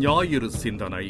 ஞாயிறு சிந்தனை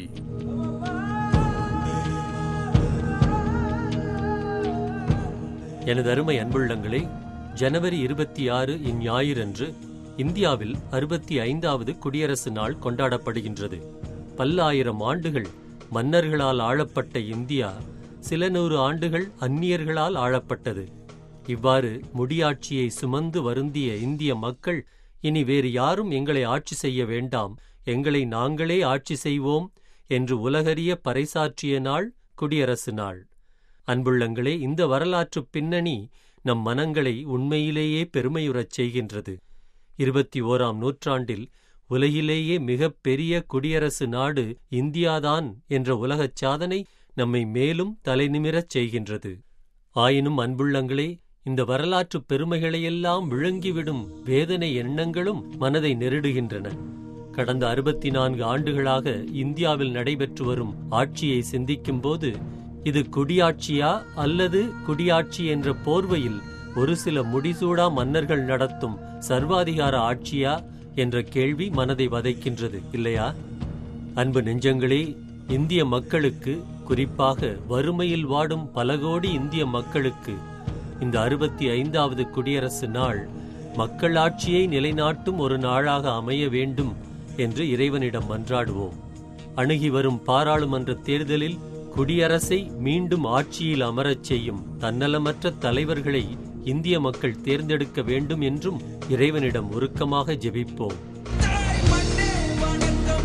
எனது அருமை அன்புள்ளங்களே ஜனவரி இருபத்தி ஆறு இந்ஞாயிறன்று இந்தியாவில் அறுபத்தி ஐந்தாவது குடியரசு நாள் கொண்டாடப்படுகின்றது பல்லாயிரம் ஆண்டுகள் மன்னர்களால் ஆளப்பட்ட இந்தியா சில நூறு ஆண்டுகள் அந்நியர்களால் ஆளப்பட்டது இவ்வாறு முடியாட்சியை சுமந்து வருந்திய இந்திய மக்கள் இனி வேறு யாரும் எங்களை ஆட்சி செய்ய வேண்டாம் எங்களை நாங்களே ஆட்சி செய்வோம் என்று உலகறிய பறைசாற்றிய நாள் குடியரசு நாள் அன்புள்ளங்களே இந்த வரலாற்றுப் பின்னணி நம் மனங்களை உண்மையிலேயே பெருமையுறச் செய்கின்றது இருபத்தி ஓராம் நூற்றாண்டில் உலகிலேயே மிகப் பெரிய குடியரசு நாடு இந்தியாதான் என்ற உலகச் சாதனை நம்மை மேலும் தலைநிமிரச் செய்கின்றது ஆயினும் அன்புள்ளங்களே இந்த வரலாற்றுப் பெருமைகளையெல்லாம் விழுங்கிவிடும் வேதனை எண்ணங்களும் மனதை நெருடுகின்றன கடந்த அறுபத்தி நான்கு ஆண்டுகளாக இந்தியாவில் நடைபெற்று வரும் ஆட்சியை சிந்திக்கும்போது இது குடியாட்சியா அல்லது குடியாட்சி என்ற போர்வையில் ஒரு சில முடிசூடா மன்னர்கள் நடத்தும் சர்வாதிகார ஆட்சியா என்ற கேள்வி மனதை வதைக்கின்றது இல்லையா அன்பு நெஞ்சங்களே இந்திய மக்களுக்கு குறிப்பாக வறுமையில் வாடும் பல கோடி இந்திய மக்களுக்கு இந்த அறுபத்தி ஐந்தாவது குடியரசு நாள் மக்களாட்சியை நிலைநாட்டும் ஒரு நாளாக அமைய வேண்டும் என்று இறைவனிடம் மன்றாடுவோம் அணுகி வரும் பாராளுமன்ற தேர்தலில் குடியரசை மீண்டும் ஆட்சியில் அமரச் செய்யும் தன்னலமற்ற தலைவர்களை இந்திய மக்கள் தேர்ந்தெடுக்க வேண்டும் என்றும் இறைவனிடம் உருக்கமாக ஜெபிப்போம் தாய் மண்ணே வணக்கம்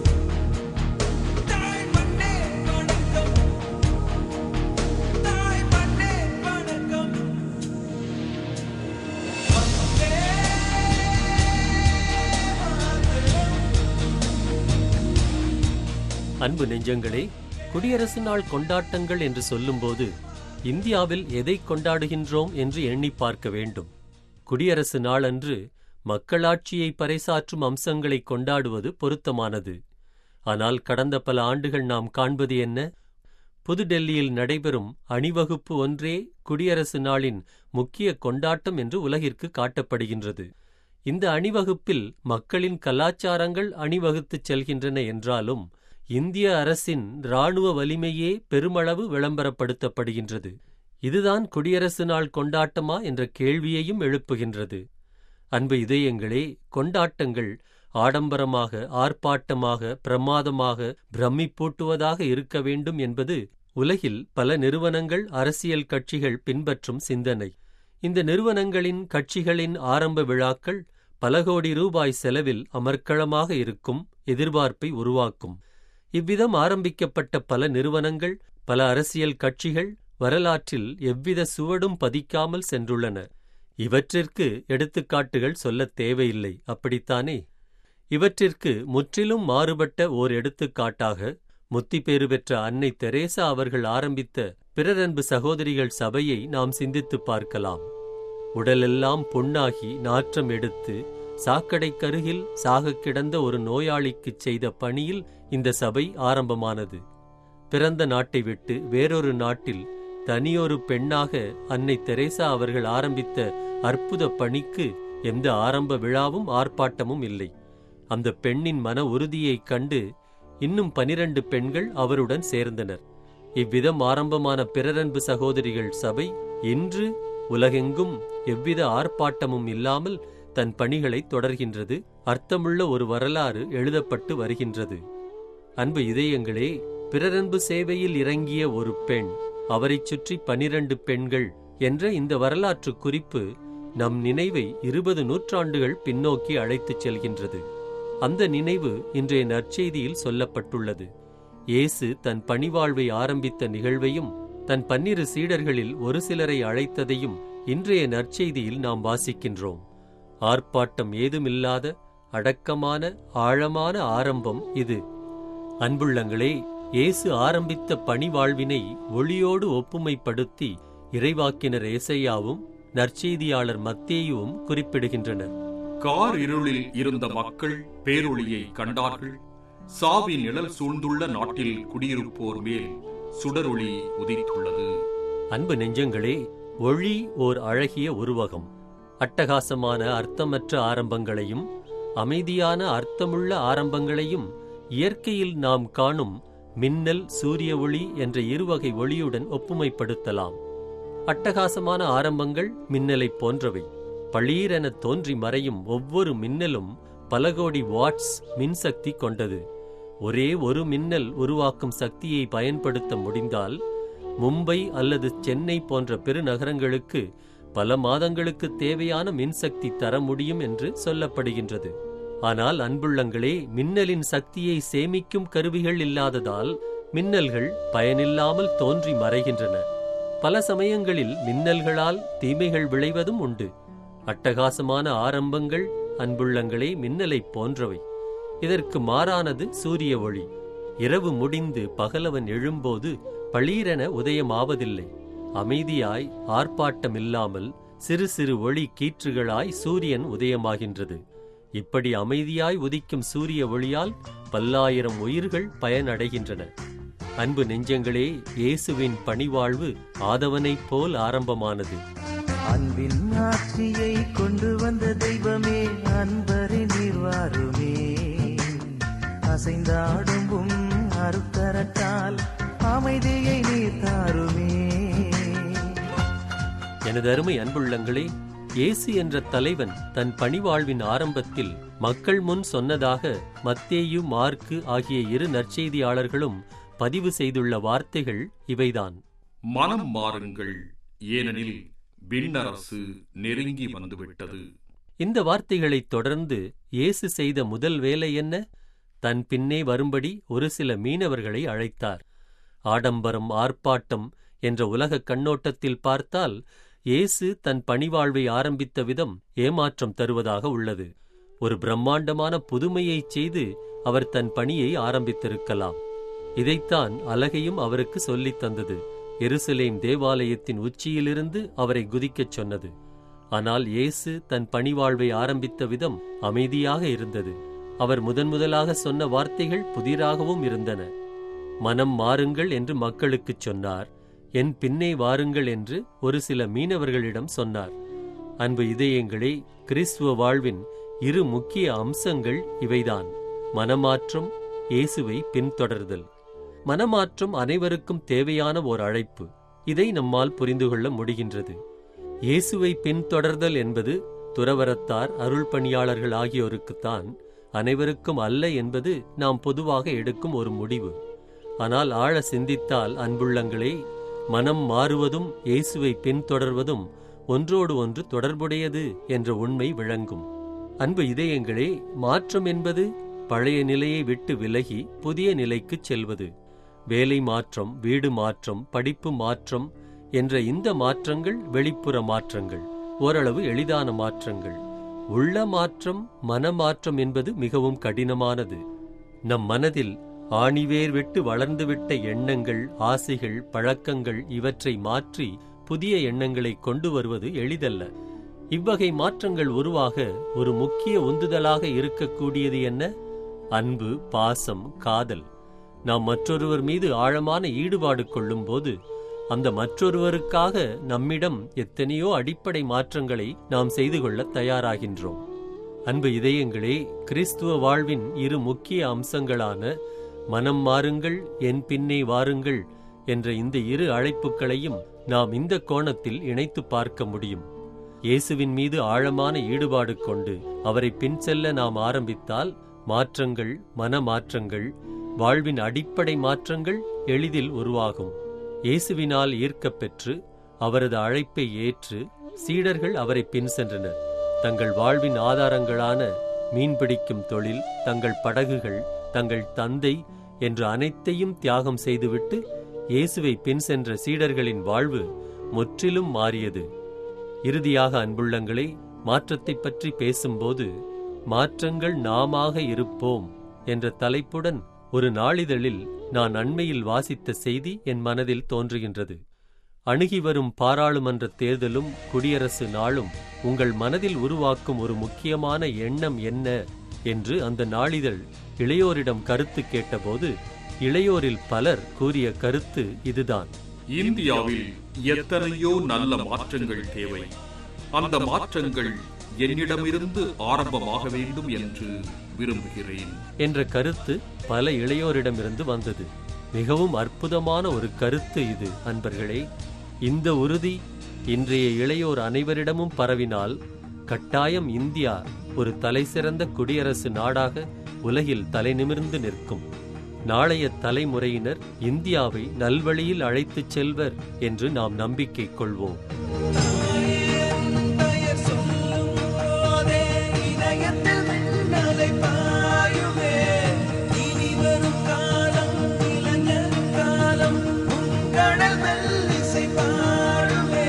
தாய் மண்ணே வணக்கம் தாய் மண்ணே வணக்கம் வந்தே அன்பு நெஞ்சங்களே குடியரசு நாள் கொண்டாட்டங்கள் என்று சொல்லும்போது இந்தியாவில் எதை கொண்டாடுகின்றோம் என்று எண்ணி பார்க்க வேண்டும் குடியரசு நாள் அன்று மக்களாட்சியை பறைசாற்றும் அம்சங்களை கொண்டாடுவது பொருத்தமானது ஆனால் கடந்த பல ஆண்டுகள் நாம் காண்பது என்ன புதுடெல்லியில் நடைபெறும் அணிவகுப்பு ஒன்றே குடியரசு நாளின் முக்கிய கொண்டாட்டம் என்று உலகிற்கு காட்டப்படுகின்றது இந்த அணிவகுப்பில் மக்களின் கலாச்சாரங்கள் அணிவகுத்துச் செல்கின்றன என்றாலும் இந்திய அரசின் இராணுவ வலிமையே பெருமளவு விளம்பரப்படுத்தப்படுகின்றது இதுதான் குடியரசு நாள் கொண்டாட்டமா என்ற கேள்வியையும் எழுப்புகின்றது அன்பு இதயங்களே கொண்டாட்டங்கள் ஆடம்பரமாக ஆர்ப்பாட்டமாக பிரமாதமாக பிரமிப்பூட்டுவதாக இருக்க வேண்டும் என்பது உலகில் பல நிறுவனங்கள் அரசியல் கட்சிகள் பின்பற்றும் சிந்தனை இந்த நிறுவனங்களின் கட்சிகளின் ஆரம்ப விழாக்கள் பல கோடி ரூபாய் செலவில் அமர்க்களமாக இருக்கும் எதிர்பார்ப்பை உருவாக்கும் இவ்விதம் ஆரம்பிக்கப்பட்ட பல நிறுவனங்கள் பல அரசியல் கட்சிகள் வரலாற்றில் எவ்வித சுவடும் பதிக்காமல் சென்றுள்ளன இவற்றிற்கு எடுத்துக்காட்டுகள் சொல்லத் தேவையில்லை அப்படித்தானே இவற்றிற்கு முற்றிலும் மாறுபட்ட ஓர் எடுத்துக்காட்டாக முத்தி பேறு பெற்ற அன்னை தெரேசா அவர்கள் ஆரம்பித்த பிறரன்பு சகோதரிகள் சபையை நாம் சிந்தித்துப் பார்க்கலாம் உடலெல்லாம் புண்ணாகி நாற்றம் எடுத்து சாக்கடைக்கருகில் சாகக் கிடந்த ஒரு நோயாளிக்குச் செய்த பணியில் இந்த சபை ஆரம்பமானது பிறந்த நாட்டை விட்டு வேறொரு நாட்டில் தனியொரு பெண்ணாக அன்னை தெரேசா அவர்கள் ஆரம்பித்த அற்புத பணிக்கு எந்த ஆரம்ப விழாவும் ஆர்ப்பாட்டமும் இல்லை அந்த பெண்ணின் மன உறுதியைக் கண்டு இன்னும் பனிரண்டு பெண்கள் அவருடன் சேர்ந்தனர் இவ்விதம் ஆரம்பமான பிறரன்பு சகோதரிகள் சபை இன்று உலகெங்கும் எவ்வித ஆர்ப்பாட்டமும் இல்லாமல் தன் பணிகளை தொடர்கின்றது அர்த்தமுள்ள ஒரு வரலாறு எழுதப்பட்டு வருகின்றது அன்பு இதயங்களே பிறரன்பு சேவையில் இறங்கிய ஒரு பெண் அவரைச் சுற்றி பனிரண்டு பெண்கள் என்ற இந்த வரலாற்று குறிப்பு நம் நினைவை இருபது நூற்றாண்டுகள் பின்னோக்கி அழைத்துச் செல்கின்றது அந்த நினைவு இன்றைய நற்செய்தியில் சொல்லப்பட்டுள்ளது இயேசு தன் பணிவாழ்வை ஆரம்பித்த நிகழ்வையும் தன் பன்னிரு சீடர்களில் ஒரு சிலரை அழைத்ததையும் இன்றைய நற்செய்தியில் நாம் வாசிக்கின்றோம் ஆர்ப்பாட்டம் ஏதுமில்லாத அடக்கமான ஆழமான ஆரம்பம் இது அன்புள்ளங்களே இயேசு ஆரம்பித்த பணிவாழ்வினை ஒளியோடு ஒப்புமைப்படுத்தி இறைவாக்கினர் ஏசையாவும் நற்செய்தியாளர் மத்தேயுவும் குறிப்பிடுகின்றனர் கார் இருளில் இருந்த மக்கள் பேரொளியை கண்டார்கள் சாவி நிழல் சூழ்ந்துள்ள நாட்டில் குடியிருப்போர் மேல் சுடரொளி உதித்துள்ளது அன்பு நெஞ்சங்களே ஒளி ஓர் அழகிய உருவகம் அட்டகாசமான அர்த்தமற்ற ஆரம்பங்களையும் அமைதியான அர்த்தமுள்ள ஆரம்பங்களையும் இயற்கையில் நாம் காணும் மின்னல் சூரிய ஒளி என்ற இருவகை ஒளியுடன் ஒப்புமைப்படுத்தலாம் அட்டகாசமான ஆரம்பங்கள் மின்னலைப் போன்றவை பளீரென தோன்றி மறையும் ஒவ்வொரு மின்னலும் பல கோடி வாட்ஸ் மின்சக்தி கொண்டது ஒரே ஒரு மின்னல் உருவாக்கும் சக்தியை பயன்படுத்த முடிந்தால் மும்பை அல்லது சென்னை போன்ற பெருநகரங்களுக்கு பல மாதங்களுக்கு தேவையான மின்சக்தி தர முடியும் என்று சொல்லப்படுகின்றது ஆனால் அன்புள்ளங்களே மின்னலின் சக்தியை சேமிக்கும் கருவிகள் இல்லாததால் மின்னல்கள் பயனில்லாமல் தோன்றி மறைகின்றன பல சமயங்களில் மின்னல்களால் தீமைகள் விளைவதும் உண்டு அட்டகாசமான ஆரம்பங்கள் அன்புள்ளங்களே மின்னலைப் போன்றவை இதற்கு மாறானது சூரிய ஒளி இரவு முடிந்து பகலவன் எழும்போது பளீரென உதயமாவதில்லை அமைதியாய் ஆர்ப்பாட்டமில்லாமல் சிறு சிறு ஒளி கீற்றுகளாய் சூரியன் உதயமாகின்றது இப்படி அமைதியாய் உதிக்கும் சூரிய ஒளியால் பல்லாயிரம் உயிர்கள் பயனடைகின்றன அன்பு நெஞ்சங்களே இயேசுவின் பணிவாழ்வு ஆதவனைப் போல் ஆரம்பமானது அன்பின் ஆட்சியை கொண்டு வந்த தெய்வமே அன்பரை நீர்வாருமே அசைந்தாடும் உம் அருக்கரத்தால் அமைதியை நீர் தாருமே எனது அருமை அன்புள்ளங்களே இயேசு என்ற தலைவன் தன் பணிவாழ்வின் ஆரம்பத்தில் மக்கள் முன் சொன்னதாக மத்தேயு மார்க்கு ஆகிய இரு நற்செய்தியாளர்களும் பதிவு செய்துள்ள வார்த்தைகள் இவைதான் மனம் மாறுங்கள் ஏனெனில் விண்ணரசு நெருங்கி வந்துவிட்டது இந்த வார்த்தைகளைத் தொடர்ந்து இயேசு செய்த முதல் வேலை என்ன தன் பின்னே வரும்படி ஒரு சில மீனவர்களை அழைத்தார் ஆடம்பரம் ஆர்ப்பாட்டம் என்ற உலகக் கண்ணோட்டத்தில் பார்த்தால் இயேசு தன் பணிவாழ்வை ஆரம்பித்த விதம் ஏமாற்றம் தருவதாக உள்ளது ஒரு பிரம்மாண்டமான புதுமையைச் செய்து அவர் தன் பணியை ஆரம்பித்திருக்கலாம் இதைத்தான் அலகையும் அவருக்கு சொல்லித் தந்தது எருசலேம் தேவாலயத்தின் உச்சியிலிருந்து அவரை குதிக்கச் சொன்னது ஆனால் இயேசு தன் பணிவாழ்வை ஆரம்பித்த விதம் அமைதியாக இருந்தது அவர் முதன்முதலாக சொன்ன வார்த்தைகள் புதிராகவும் இருந்தன மனம் மாறுங்கள் என்று மக்களுக்குச் சொன்னார் என் பின்னே வாருங்கள் என்று ஒரு சில மீனவர்களிடம் சொன்னார் அன்பு இதயங்களே கிறிஸ்துவ வாழ்வின் இரு முக்கிய அம்சங்கள் இவைதான் மனமாற்றம் இயேசுவை பின்தொடர்தல் மனமாற்றம் அனைவருக்கும் தேவையான ஓர் அழைப்பு இதை நம்மால் புரிந்து கொள்ள முடிகின்றது இயேசுவை பின்தொடர்தல் என்பது துறவரத்தார் அருள் பணியாளர்கள் ஆகியோருக்குத்தான் அனைவருக்கும் அல்ல என்பது நாம் பொதுவாக எடுக்கும் ஒரு முடிவு ஆனால் ஆழ சிந்தித்தால் அன்புள்ளங்களே மனம் மாறுவதும் இயேசுவை பின்தொடர்வதும் ஒன்றோடு ஒன்று தொடர்புடையது என்ற உண்மை விளங்கும் அன்பு இதயங்களே மாற்றம் என்பது பழைய நிலையை விட்டு விலகி புதிய நிலைக்குச் செல்வது வேலை மாற்றம் வீடு மாற்றம் படிப்பு மாற்றம் என்ற இந்த மாற்றங்கள் வெளிப்புற மாற்றங்கள் ஓரளவு எளிதான மாற்றங்கள் உள்ள மாற்றம் மனமாற்றம் என்பது மிகவும் கடினமானது நம் மனதில் ஆணிவேர் விட்டு வளர்ந்துவிட்ட எண்ணங்கள் ஆசைகள் பழக்கங்கள் இவற்றை மாற்றி புதிய எண்ணங்களை கொண்டு வருவது எளிதல்ல இவ்வகை மாற்றங்கள் உருவாக ஒரு முக்கிய உந்துதலாக இருக்கக்கூடியது என்ன அன்பு பாசம் காதல் நாம் மற்றொருவர் மீது ஆழமான ஈடுபாடு கொள்ளும்போது அந்த மற்றொருவருக்காக நம்மிடம் எத்தனையோ அடிப்படை மாற்றங்களை நாம் செய்து கொள்ள தயாராகின்றோம் அன்பு இதயங்களே கிறிஸ்துவ வாழ்வின் இரு முக்கிய அம்சங்களான மனம் மாறுங்கள் என் பின்னே வாருங்கள் என்ற இந்த இரு அழைப்புகளையும் நாம் இந்த கோணத்தில் இணைத்து பார்க்க முடியும் இயேசுவின் மீது ஆழமான ஈடுபாடு கொண்டு அவரை பின் செல்ல நாம் ஆரம்பித்தால் மாற்றங்கள் மனமாற்றங்கள் வாழ்வின் அடிப்படை மாற்றங்கள் எளிதில் உருவாகும் இயேசுவினால் ஈர்க்கப் பெற்று அவரது அழைப்பை ஏற்று சீடர்கள் அவரை பின் சென்றனர் தங்கள் வாழ்வின் ஆதாரங்களான மீன்பிடிக்கும் தொழில் தங்கள் படகுகள் தங்கள் தந்தை என்று அனைத்தையும் தியாகம் செய்துவிட்டு இயேசுவை பின் சென்ற சீடர்களின் வாழ்வு முற்றிலும் மாறியது இறுதியாக அன்புள்ளங்களே மாற்றத்தைப் பற்றி பேசும்போது மாற்றங்கள் நாமாக இருப்போம் என்ற தலைப்புடன் ஒரு நாளிதழில் நான் அண்மையில் வாசித்த செய்தி என் மனதில் தோன்றுகின்றது அணுகி வரும் பாராளுமன்ற தேர்தலும் குடியரசு நாளும் உங்கள் மனதில் உருவாக்கும் ஒரு முக்கியமான எண்ணம் என்ன என்று அந்த நாளிதழ் இளையோரிடம் கருத்து கேட்டபோது இளையோரில் பலர் கூறிய கருத்து இதுதான் இந்தியாவில் எத்தனையோ நல்ல மாற்றங்கள் தேவை அந்த மாற்றங்கள் என்னிடமிருந்து ஆரம்பமாக வேண்டும் என்று விரும்புகிறேன் என்ற கருத்து பல இளையோரிடமிருந்து வந்தது மிகவும் அற்புதமான ஒரு கருத்து இது அன்பர்களே இந்த உறுதி இன்றைய இளையோர் அனைவரிடமும் பரவினால் கட்டாயம் இந்தியா ஒரு தலைசிறந்த குடியரசு நாடாக உலகில் தலைநிமிர்ந்து நிற்கும் நாளைய தலைமுறையினர் இந்தியாவை நல்வழியில் அழைத்துச் செல்வர் என்று நாம் நம்பிக்கை கொள்வோம் பெயர் சொல்லும் போதே இதயத்தில் மின்னலை பாயுமே இனி வரும் காலம் இளைஞர் காலம் உங்கடல் மெல்லிசை பாடுமே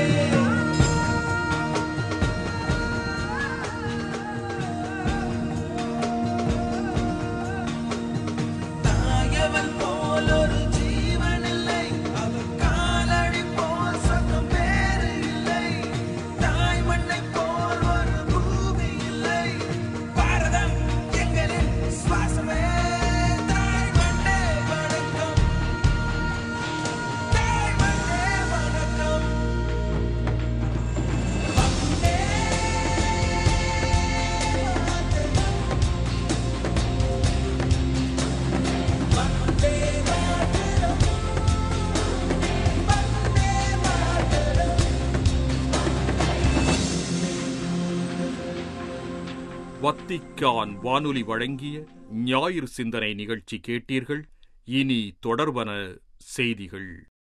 தாயவன் போல் ஒரு ஜீவன் இல்லை அவன் காலடி போல் சொந்தம் வேறு இல்லை தாய் மண்ணை போல் ஒரு பூமி இல்லை பாரதம் எங்களின் சுவாசமே தாய் மண்ணே வணக்கம் தாய் மண்ணே வணக்கம் வந்தே வந்தே மாதரம் வந்தே மாதரம் வத்திக்கான் வானொலி வழங்கிய ஞாயிறு சிந்தனை நிகழ்ச்சி கேட்டீர்கள் இனி தொடர்வன செய்திகள்